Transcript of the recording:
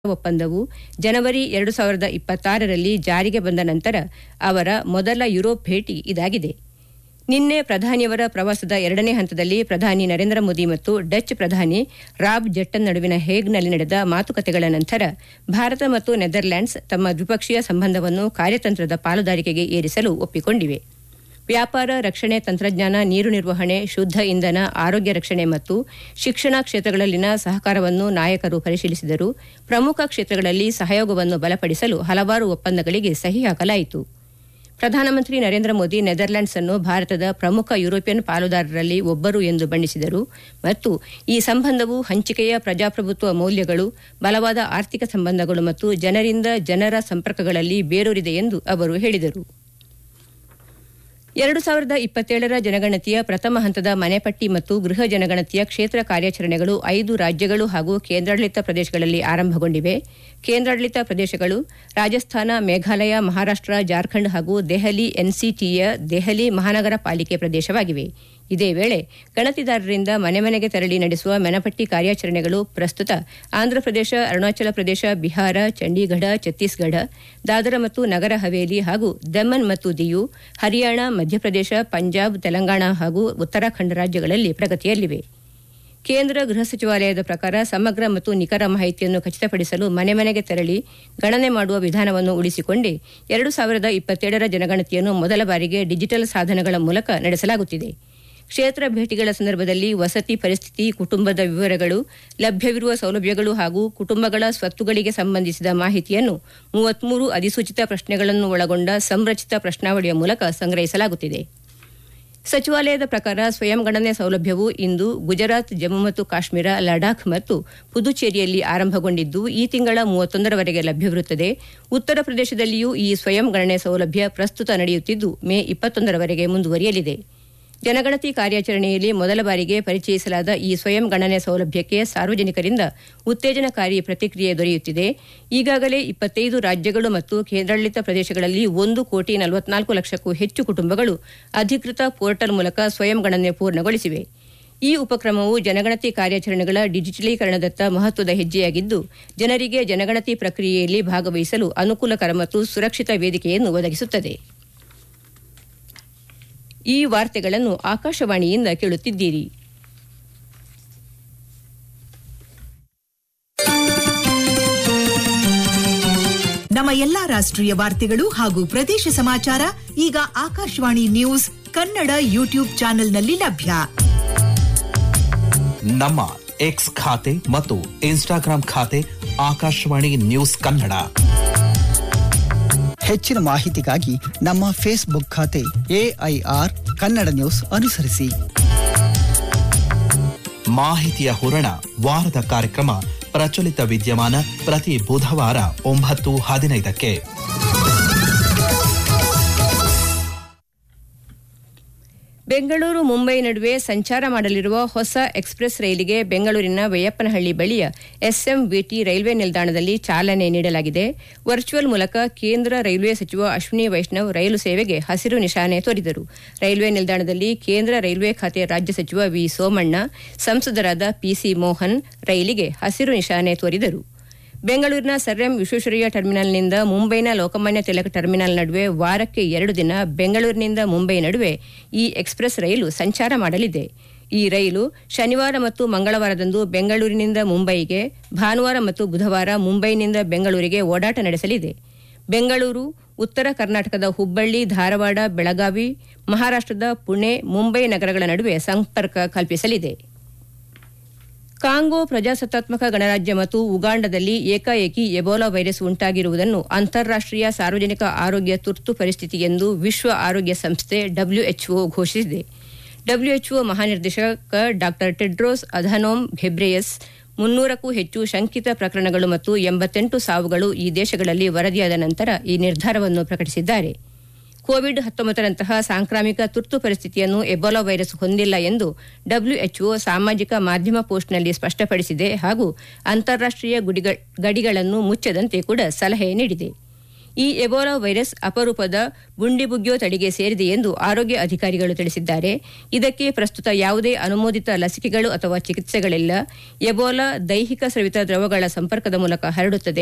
ಒಪ್ಪಂದವು ಜನವರಿ ಎರಡು ಸಾವಿರದ ಇಪ್ಪತ್ತಾರರಲ್ಲಿ ಜಾರಿಗೆ ಬಂದ ನಂತರ ಅವರ ಮೊದಲ ಯುರೋಪ್ ಭೇಟಿ ಇದಾಗಿದೆ ನಿನ್ನೆ ಪ್ರಧಾನಿಯವರ ಪ್ರವಾಸದ ಎರಡನೇ ಹಂತದಲ್ಲಿ ಪ್ರಧಾನಿ ನರೇಂದ್ರ ಮೋದಿ ಮತ್ತು ಡಚ್ ಪ್ರಧಾನಿ ರಾಬ್ ಜೆಟ್ಟನ್ ನಡುವಿನ ಹೇಗ್ನಲ್ಲಿ ನಡೆದ ಮಾತುಕತೆಗಳ ನಂತರ ಭಾರತ ಮತ್ತು ನೆದರ್ಲ್ಯಾಂಡ್ಸ್ ತಮ್ಮ ದ್ವಿಪಕ್ಷೀಯ ಸಂಬಂಧವನ್ನು ಕಾರ್ಯತಂತ್ರದ ಪಾಲುದಾರಿಕೆಗೆ ಏರಿಸಲು ಒಪ್ಪಿಕೊಂಡಿವೆ ವ್ಯಾಪಾರ ರಕ್ಷಣೆ ತಂತ್ರಜ್ಞಾನ ನೀರು ನಿರ್ವಹಣೆ ಶುದ್ಧ ಇಂಧನ ಆರೋಗ್ಯ ರಕ್ಷಣೆ ಮತ್ತು ಶಿಕ್ಷಣ ಕ್ಷೇತ್ರಗಳಲ್ಲಿನ ಸಹಕಾರವನ್ನು ನಾಯಕರು ಪರಿಶೀಲಿಸಿದರು ಪ್ರಮುಖ ಕ್ಷೇತ್ರಗಳಲ್ಲಿ ಸಹಯೋಗವನ್ನು ಬಲಪಡಿಸಲು ಹಲವಾರು ಒಪ್ಪಂದಗಳಿಗೆ ಸಹಿ ಹಾಕಲಾಯಿತು ಪ್ರಧಾನಮಂತ್ರಿ ನರೇಂದ್ರ ಮೋದಿ ನೆದರ್ಲ್ಯಾಂಡ್ಸ್ ಅನ್ನು ಭಾರತದ ಪ್ರಮುಖ ಯುರೋಪಿಯನ್ ಪಾಲುದಾರರಲ್ಲಿ ಒಬ್ಬರು ಎಂದು ಬಣ್ಣಿಸಿದರು ಮತ್ತು ಈ ಸಂಬಂಧವು ಹಂಚಿಕೆಯ ಪ್ರಜಾಪ್ರಭುತ್ವ ಮೌಲ್ಯಗಳು ಬಲವಾದ ಆರ್ಥಿಕ ಸಂಬಂಧಗಳು ಮತ್ತು ಜನರಿಂದ ಜನರ ಸಂಪರ್ಕಗಳಲ್ಲಿ ಬೇರೂರಿದೆ ಎಂದು ಅವರು ಹೇಳಿದರು ಎರಡು ಸಾವಿರದ ಇಪ್ಪತ್ತೇಳರ ಜನಗಣತಿಯ ಪ್ರಥಮ ಹಂತದ ಮನೆಪಟ್ಟಿ ಮತ್ತು ಗೃಹ ಜನಗಣತಿಯ ಕ್ಷೇತ್ರ ಕಾರ್ಯಾಚರಣೆಗಳು ಐದು ರಾಜ್ಯಗಳು ಹಾಗೂ ಕೇಂದ್ರಾಡಳಿತ ಪ್ರದೇಶಗಳಲ್ಲಿ ಆರಂಭಗೊಂಡಿವೆ ಕೇಂದ್ರಾಡಳಿತ ಪ್ರದೇಶಗಳು ರಾಜಸ್ಥಾನ ಮೇಘಾಲಯ ಮಹಾರಾಷ್ಟ ಜಾರ್ಖಂಡ್ ಹಾಗೂ ದೆಹಲಿ ಎನ್ಸಿಟಿಯ ದೆಹಲಿ ಮಹಾನಗರ ಪಾಲಿಕೆ ಪ್ರದೇಶವಾಗಿವೆ ಇದೇ ವೇಳೆ ಗಣತಿದಾರರಿಂದ ಮನೆ ಮನೆಗೆ ತೆರಳಿ ನಡೆಸುವ ಮನೆಪಟ್ಟಿ ಕಾರ್ಯಾಚರಣೆಗಳು ಪ್ರಸ್ತುತ ಆಂಧ್ರಪ್ರದೇಶ ಅರುಣಾಚಲ ಪ್ರದೇಶ ಬಿಹಾರ ಚಂಡೀಗಢ ಛತ್ತೀಸ್ಗಢ ದಾದರ ಮತ್ತು ನಗರ ಹವೇಲಿ ಹಾಗೂ ದಮನ್ ಮತ್ತು ದಿಯು ಹರಿಯಾಣ ಮಧ್ಯಪ್ರದೇಶ ಪಂಜಾಬ್ ತೆಲಂಗಾಣ ಹಾಗೂ ಉತ್ತರಾಖಂಡ ರಾಜ್ಯಗಳಲ್ಲಿ ಪ್ರಗತಿಯಲ್ಲಿವೆ ಕೇಂದ್ರ ಗೃಹ ಸಚಿವಾಲಯದ ಪ್ರಕಾರ ಸಮಗ್ರ ಮತ್ತು ನಿಖರ ಮಾಹಿತಿಯನ್ನು ಖಚಿತಪಡಿಸಲು ಮನೆ ಮನೆಗೆ ತೆರಳಿ ಗಣನೆ ಮಾಡುವ ವಿಧಾನವನ್ನು ಉಳಿಸಿಕೊಂಡೇ ಎರಡು ಸಾವಿರದ ಇಪ್ಪತ್ತೇಳರ ಜನಗಣತಿಯನ್ನು ಮೊದಲ ಬಾರಿಗೆ ಡಿಜಿಟಲ್ ಸಾಧನಗಳ ಮೂಲಕ ನಡೆಸಲಾಗುತ್ತಿದೆ ಕ್ಷೇತ್ರ ಭೇಟಿಗಳ ಸಂದರ್ಭದಲ್ಲಿ ವಸತಿ ಪರಿಸ್ಥಿತಿ ಕುಟುಂಬದ ವಿವರಗಳು ಲಭ್ಯವಿರುವ ಸೌಲಭ್ಯಗಳು ಹಾಗೂ ಕುಟುಂಬಗಳ ಸ್ವತ್ತುಗಳಿಗೆ ಸಂಬಂಧಿಸಿದ ಮಾಹಿತಿಯನ್ನು ಮೂವತ್ಮೂರು ಅಧಿಸೂಚಿತ ಪ್ರಶ್ನೆಗಳನ್ನು ಒಳಗೊಂಡ ಸಂರಚಿತ ಪ್ರಶ್ನಾವಳಿಯ ಮೂಲಕ ಸಂಗ್ರಹಿಸಲಾಗುತ್ತಿದೆ ಸಚಿವಾಲಯದ ಪ್ರಕಾರ ಸ್ವಯಂ ಗಣನೆ ಸೌಲಭ್ಯವು ಇಂದು ಗುಜರಾತ್ ಜಮ್ಮು ಮತ್ತು ಕಾಶ್ಮೀರ ಲಡಾಖ್ ಮತ್ತು ಪುದುಚೇರಿಯಲ್ಲಿ ಆರಂಭಗೊಂಡಿದ್ದು ಈ ತಿಂಗಳ ಮೂವತ್ತೊಂದರವರೆಗೆ ಲಭ್ಯವಿರುತ್ತದೆ ಉತ್ತರ ಪ್ರದೇಶದಲ್ಲಿಯೂ ಈ ಸ್ವಯಂ ಗಣನೆ ಸೌಲಭ್ಯ ಪ್ರಸ್ತುತ ನಡೆಯುತ್ತಿದ್ದು ಮೇ ಇಪ್ಪತ್ತೊಂದರವರೆಗೆ ಮುಂದುವರಿಯಲಿದೆ ಜನಗಣತಿ ಕಾರ್ಯಾಚರಣೆಯಲ್ಲಿ ಮೊದಲ ಬಾರಿಗೆ ಪರಿಚಯಿಸಲಾದ ಈ ಸ್ವಯಂ ಗಣನೆ ಸೌಲಭ್ಯಕ್ಕೆ ಸಾರ್ವಜನಿಕರಿಂದ ಉತ್ತೇಜನಕಾರಿ ಪ್ರತಿಕ್ರಿಯೆ ದೊರೆಯುತ್ತಿದೆ ಈಗಾಗಲೇ ಇಪ್ಪತ್ತೈದು ರಾಜ್ಯಗಳು ಮತ್ತು ಕೇಂದ್ರಾಡಳಿತ ಪ್ರದೇಶಗಳಲ್ಲಿ ಒಂದು ಕೋಟಿ ನಲವತ್ನಾಲ್ಕು ಲಕ್ಷಕ್ಕೂ ಹೆಚ್ಚು ಕುಟುಂಬಗಳು ಅಧಿಕೃತ ಪೋರ್ಟಲ್ ಮೂಲಕ ಸ್ವಯಂ ಗಣನೆ ಪೂರ್ಣಗೊಳಿಸಿವೆ ಈ ಉಪಕ್ರಮವು ಜನಗಣತಿ ಕಾರ್ಯಾಚರಣೆಗಳ ಡಿಜಿಟಲೀಕರಣದತ್ತ ಮಹತ್ವದ ಹೆಜ್ಜೆಯಾಗಿದ್ದು ಜನರಿಗೆ ಜನಗಣತಿ ಪ್ರಕ್ರಿಯೆಯಲ್ಲಿ ಭಾಗವಹಿಸಲು ಅನುಕೂಲಕರ ಮತ್ತು ಸುರಕ್ಷಿತ ವೇದಿಕೆಯನ್ನು ಒದಗಿಸುತ್ತದೆ ಈ ವಾರ್ತೆಗಳನ್ನು ಆಕಾಶವಾಣಿಯಿಂದ ಕೇಳುತ್ತಿದ್ದೀರಿ ನಮ್ಮ ಎಲ್ಲಾ ರಾಷ್ಟ್ರೀಯ ವಾರ್ತೆಗಳು ಹಾಗೂ ಪ್ರದೇಶ ಸಮಾಚಾರ ಈಗ ಆಕಾಶವಾಣಿ ನ್ಯೂಸ್ ಕನ್ನಡ ಯೂಟ್ಯೂಬ್ ಚಾನೆಲ್ನಲ್ಲಿ ಲಭ್ಯ ನಮ್ಮ ಎಕ್ಸ್ ಖಾತೆ ಮತ್ತು ಇನ್ಸ್ಟಾಗ್ರಾಂ ಖಾತೆ ಆಕಾಶವಾಣಿ ನ್ಯೂಸ್ ಕನ್ನಡ ಹೆಚ್ಚಿನ ಮಾಹಿತಿಗಾಗಿ ನಮ್ಮ ಫೇಸ್ಬುಕ್ ಖಾತೆ ಎಐಆರ್ ಕನ್ನಡ ನ್ಯೂಸ್ ಅನುಸರಿಸಿ ಮಾಹಿತಿಯ ಹೂರಣ ವಾರದ ಕಾರ್ಯಕ್ರಮ ಪ್ರಚಲಿತ ವಿದ್ಯಮಾನ ಪ್ರತಿ ಬುಧವಾರ ಒಂಬತ್ತು ಹದಿನೈದಕ್ಕೆ ಬೆಂಗಳೂರು ಮುಂಬೈ ನಡುವೆ ಸಂಚಾರ ಮಾಡಲಿರುವ ಹೊಸ ಎಕ್ಸ್ಪ್ರೆಸ್ ರೈಲಿಗೆ ಬೆಂಗಳೂರಿನ ಬೈಯಪ್ಪನಹಳ್ಳಿ ಬಳಿಯ ಎಸ್ಎಂವಿಟಿ ರೈಲ್ವೆ ನಿಲ್ದಾಣದಲ್ಲಿ ಚಾಲನೆ ನೀಡಲಾಗಿದೆ ವರ್ಚುವಲ್ ಮೂಲಕ ಕೇಂದ್ರ ರೈಲ್ವೆ ಸಚಿವ ಅಶ್ವಿನಿ ವೈಷ್ಣವ್ ರೈಲು ಸೇವೆಗೆ ಹಸಿರು ನಿಶಾನೆ ತೋರಿದರು ರೈಲ್ವೆ ನಿಲ್ದಾಣದಲ್ಲಿ ಕೇಂದ್ರ ರೈಲ್ವೆ ಖಾತೆ ರಾಜ್ಯ ಸಚಿವ ವಿ ಸೋಮಣ್ಣ ಸಂಸದರಾದ ಪಿಸಿ ಮೋಹನ್ ರೈಲಿಗೆ ಹಸಿರು ನಿಶಾನೆ ತೋರಿದರು ಬೆಂಗಳೂರಿನ ಸರ್ ಎಂ ವಿಶ್ವೇಶ್ವರಯ್ಯ ಟರ್ಮಿನಲ್ನಿಂದ ಮುಂಬೈನ ಲೋಕಮಾನ್ಯ ತಿಲಕ್ ಟರ್ಮಿನಲ್ ನಡುವೆ ವಾರಕ್ಕೆ ಎರಡು ದಿನ ಬೆಂಗಳೂರಿನಿಂದ ಮುಂಬೈ ನಡುವೆ ಈ ಎಕ್ಸ್ಪ್ರೆಸ್ ರೈಲು ಸಂಚಾರ ಮಾಡಲಿದೆ ಈ ರೈಲು ಶನಿವಾರ ಮತ್ತು ಮಂಗಳವಾರದಂದು ಬೆಂಗಳೂರಿನಿಂದ ಮುಂಬೈಗೆ ಭಾನುವಾರ ಮತ್ತು ಬುಧವಾರ ಮುಂಬೈನಿಂದ ಬೆಂಗಳೂರಿಗೆ ಓಡಾಟ ನಡೆಸಲಿದೆ ಬೆಂಗಳೂರು ಉತ್ತರ ಕರ್ನಾಟಕದ ಹುಬ್ಬಳ್ಳಿ ಧಾರವಾಡ ಬೆಳಗಾವಿ ಮಹಾರಾಷ್ಟದ ಪುಣೆ ಮುಂಬೈ ನಗರಗಳ ನಡುವೆ ಸಂಪರ್ಕ ಕಲ್ಪಿಸಲಿದೆ ಕಾಂಗೋ ಪ್ರಜಾಸತ್ತಾತ್ಮಕ ಗಣರಾಜ್ಯ ಮತ್ತು ಉಗಾಂಡದಲ್ಲಿ ಏಕಾಏಕಿ ಎಬೋಲಾ ವೈರಸ್ ಉಂಟಾಗಿರುವುದನ್ನು ಅಂತಾರಾಷ್ಟೀಯ ಸಾರ್ವಜನಿಕ ಆರೋಗ್ಯ ತುರ್ತು ಪರಿಸ್ಥಿತಿ ಎಂದು ವಿಶ್ವ ಆರೋಗ್ಯ ಸಂಸ್ಥೆ ಡಬ್ಲ್ಯೂಎಚ್ಒ ಘೋಷಿಸಿದೆ ಡಬ್ಲ್ಯೂಎಚ್ಒ ಮಹಾನಿರ್ದೇಶಕ ಡಾ ಟೆಡ್ರೋಸ್ ಅಧನೋಮ್ ಘೆಬ್ರೆಯಸ್ ಮುನ್ನೂರಕ್ಕೂ ಹೆಚ್ಚು ಶಂಕಿತ ಪ್ರಕರಣಗಳು ಮತ್ತು ಎಂಬತ್ತೆಂಟು ಸಾವುಗಳು ಈ ದೇಶಗಳಲ್ಲಿ ವರದಿಯಾದ ನಂತರ ಈ ನಿರ್ಧಾರವನ್ನು ಪ್ರಕಟಿಸಿದ್ದಾರೆ ಕೋವಿಡ್ ಹತ್ತೊಂಬತ್ತರಂತಹ ಸಾಂಕ್ರಾಮಿಕ ತುರ್ತು ಪರಿಸ್ಥಿತಿಯನ್ನು ಎಬೋಲಾ ವೈರಸ್ ಹೊಂದಿಲ್ಲ ಎಂದು ಡಬ್ಲ್ಯೂಎಚ್ಒ ಸಾಮಾಜಿಕ ಮಾಧ್ಯಮ ಪೋಸ್ಟ್ನಲ್ಲಿ ಸ್ಪಷ್ಟಪಡಿಸಿದೆ ಹಾಗೂ ಅಂತಾರಾಷ್ಟೀಯ ಗಡಿಗಳನ್ನು ಮುಚ್ಚದಂತೆ ಕೂಡ ಸಲಹೆ ನೀಡಿದೆ ಈ ಎಬೋಲಾ ವೈರಸ್ ಅಪರೂಪದ ಬುಂಡಿಬುಗ್ಯೋ ತಳಿಗೆ ಸೇರಿದೆ ಎಂದು ಆರೋಗ್ಯ ಅಧಿಕಾರಿಗಳು ತಿಳಿಸಿದ್ದಾರೆ ಇದಕ್ಕೆ ಪ್ರಸ್ತುತ ಯಾವುದೇ ಅನುಮೋದಿತ ಲಸಿಕೆಗಳು ಅಥವಾ ಚಿಕಿತ್ಸೆಗಳಿಲ್ಲ ಎಬೋಲಾ ದೈಹಿಕ ಸ್ರವಿತ ದ್ರವಗಳ ಸಂಪರ್ಕದ ಮೂಲಕ ಹರಡುತ್ತದೆ